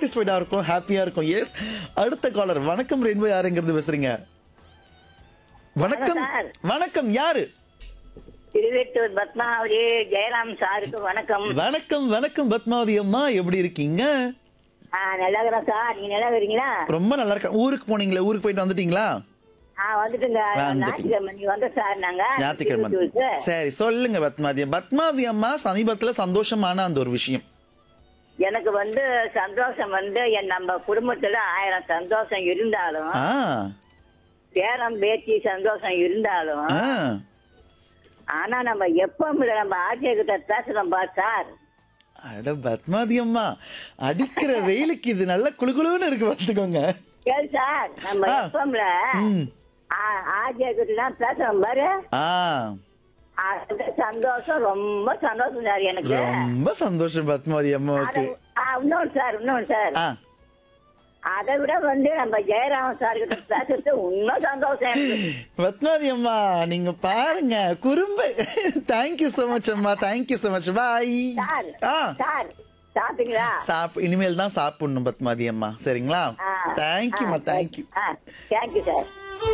சாட்டிஸ்ஃபைடா இருக்கும் ஹாப்பியா இருக்கும் எஸ் அடுத்த காலர் வணக்கம் ரெயின்போ யாருங்கிறது பேசுறீங்க வணக்கம் சார். வணக்கம் யாரு திருவேட்டூர் பத்மாவதி ஜெயராம் சாருக்கு வணக்கம் வணக்கம் வணக்கம் பத்மாவதி அம்மா எப்படி இருக்கீங்க ஆ, நல்லா இருக்கிறோம் சார் நீங்க நல்லா இருக்கிறீங்களா ரொம்ப நல்லா இருக்கேன் ஊருக்கு போனீங்களே ஊருக்கு போயிட்டு வந்துட்டீங்களா ஆ வந்துட்டுங்க வந்துட்டீங்க. ஞாயிற்றுக்கிழமை நீ வந்த சார் நாங்க ஞாயிற்றுக்கிழமை திருவெட்டூருக்கு. சரி சொல்லுங்க பத்மாவதி பத்மாவதி அம்மா சமீபத்துல சந்தோஷமான அந்த ஒரு விஷயம் எனக்கு வந்து சந்தோஷம் வந்து என் நம்ம குடும்பத்துல ஆயிரம் சந்தோஷம் இருந்தாலும் ஆ பேரம் பேச்சு சந்தோஷம் இருந்தாலும் ஆ ஆனா நம்ம எப்பவுமே நம்ம ஆட்சியர் கிட்ட பேசுறோம் பா சார் அட பத்மாவதி அம்மா அடிக்கிற வெயிலுக்கு இது நல்ல குளுகுளுன்னு இருக்கு பார்த்துக்கோங்க கேள் சார் நம்ம ஆ. எப்பவுமே ம் ஆட்சியர் கிட்ட தான் பேசுறோம் பாரு ஆ அந்த சந்தோஷம் ரொம்ப சந்தோஷம் சார் எனக்கு ரொம்ப சந்தோஷம் பத்மாவதி அத- அம்மாவுக்கு ஆ, இன்னொன்னு சார் இன்னொன்னு சார் ஆ அதை விட வந்து நம்ம ஜெயராமன் சார் கிட்ட பேசுறது இன்னும் சந்தோஷம் எனக்கு. பத்மாவதி அம்மா நீங்க பாருங்க குறும்பு தேங்க்யூ so மச் அம்மா thank you so much bye sir ஆ சார் சாப்பிட்டீங்களா சாப் இனிமேல் தான் சாப்பிடணும் பத்மாவதி அம்மா சரிங்களா தேங்க்யூம்மா தேங்க்யூ ஆ தேங்க்யூ சார்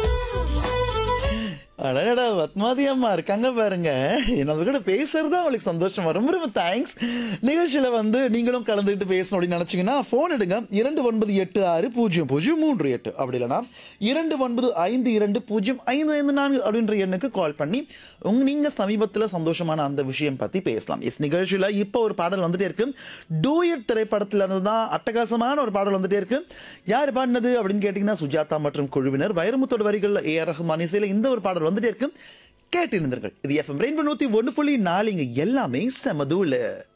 அடடா பத்மாவதி அம்மா இருக்காங்க பாருங்க நம்ம கூட பேசுறது அவங்களுக்கு சந்தோஷமா ரொம்ப ரொம்ப தேங்க்ஸ் நிகழ்ச்சியில வந்து நீங்களும் கலந்துக்கிட்டு பேசணும் அப்படின்னு நினைச்சீங்கன்னா ஃபோன் எடுங்க இரண்டு ஒன்பது எட்டு ஆறு பூஜ்ஜியம் பூஜ்ஜியம் மூன்று எட்டு அப்படி இல்லைன்னா இரண்டு ஒன்பது ஐந்து இரண்டு பூஜ்ஜியம் ஐந்து ஐந்து நான்கு அப்படின்ற எண்ணுக்கு கால் பண்ணி உங்க நீங்க சமீபத்துல சந்தோஷமான அந்த விஷயம் பத்தி பேசலாம் எஸ் நிகழ்ச்சியில இப்போ ஒரு பாடல் வந்துட்டே இருக்கு டூயட் திரைப்படத்துல இருந்து தான் அட்டகாசமான ஒரு பாடல் வந்துட்டே இருக்கு யார் பாடினது அப்படின்னு கேட்டீங்கன்னா சுஜாதா மற்றும் குழுவினர் வைரமுத்தோட வரிகள் ஏ ஆர் ரஹ்மான் இசையில இந்த ஒரு பாடல் வந்துட்டே இருக்கு கேட்டு இருந்தீர்கள் இது எஃப்எம் ரெயின்போ நூத்தி ஒன்று புள்ளி நாலு இங்க எல்லாமே செமதூல